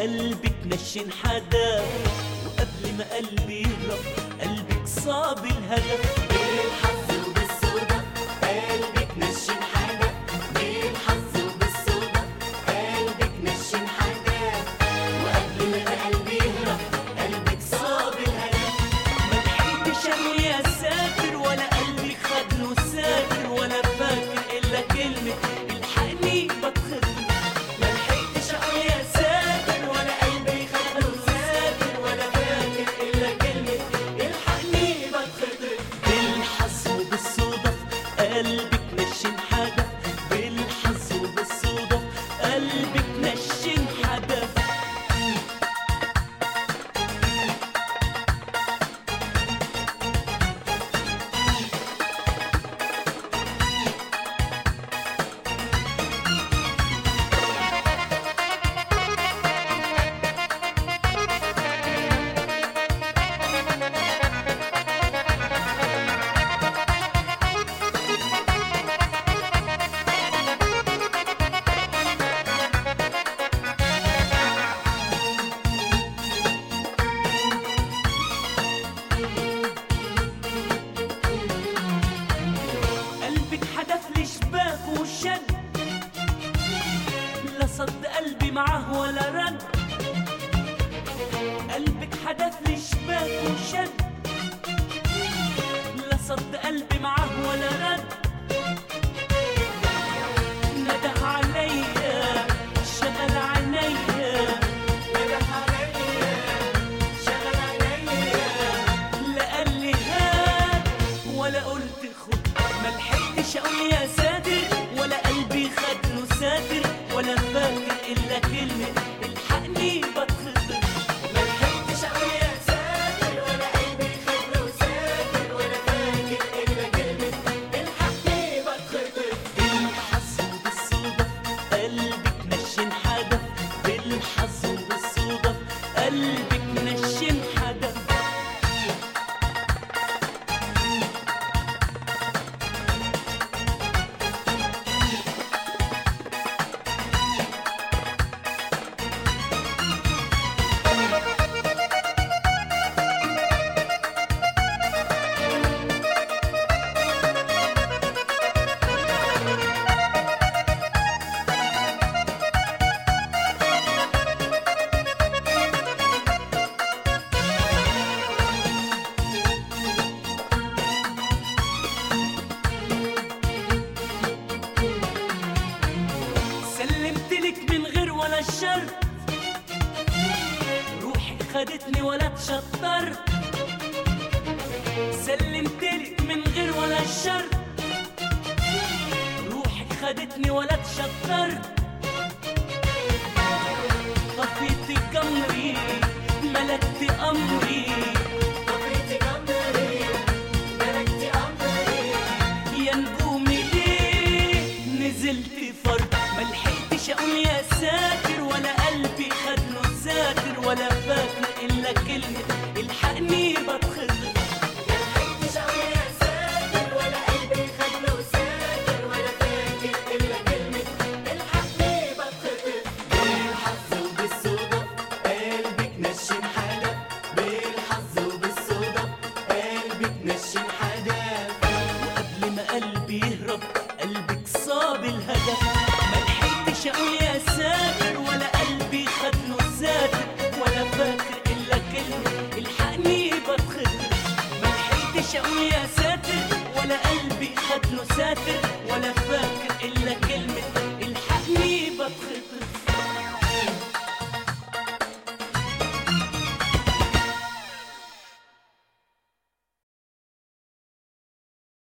قلبك نشن حدا وقبل ما قلبي يهرب قلبك صاب الهدف بالحظ وبالصدف قلبك نشن حدا بالحظ وبالصدف قلبك نشن حدا وقبل ما قلبي يهرب قلبك صاب الهدف ما لحقتش أنا يا سافر ولا قلبي خد له سافر ولا فاكر إلا كلمة الحقني بتخطف ما لحقتش أقول يا سافر ولا قلبي خد له سافر ولا فاكر إلا كلمة الحقني بتخطف بالحظ وبالصدف قلبك نشن حدف بالحظ وبالصدف قلبك نشن حدف قلبك حدف لي شباك وشد لا صد قلبي معاه ولا رد قلبك حدف لي شباك وشد لا صد قلبي معاه ولا رد نده عليا شغل عينيا نده عليا شغل عينيا لا قال لي هات ولا قلت خد ما لحقتش اقول يا ساتر ولا قلبي خد له ساتر ولا فاكر الا كلمه الحقني بتخطف ما لحقتش اقول يا ساتر ولا قلبي خد له ساتر ولا فاكر الا كلمه الحقني بتخطف بالحظ وبالصدف قلبك نشن حدف بالحظ وبالصدف قلبك نشن حدف سلمت لك من غير ولا شر روحك خدتني ولا تشطر سلمت لك من غير ولا شر روحك خدتني ولا تشطر طفيت قمري ملكت امري طفيت قمري ملكت أمري يا نجومي ليه نزلت فرد ما لحقتش اقول يا ساتر ولا قلبي خد له ساتر ولا فاكر الا كلمه الحقني بتخطف ملحقتش أقول يا ساتر ولا قلبي خد له ساتر ولا فاكر إلا كلمة الحقني بتخطف بالحظ وبالصدف قلبك نشن حدف بالحظ وبالصدف قلبك نشن حدف قبل ما قلبي يهرب قلبك صاب الهدف ما لحقتش اقول يا ساتر ولا قلبي خد له ساتر ولا فاكر الا كلمه الحقني بتخطف ما لحقتش اقول يا ساتر ولا قلبي خد له ساتر ولا فاكر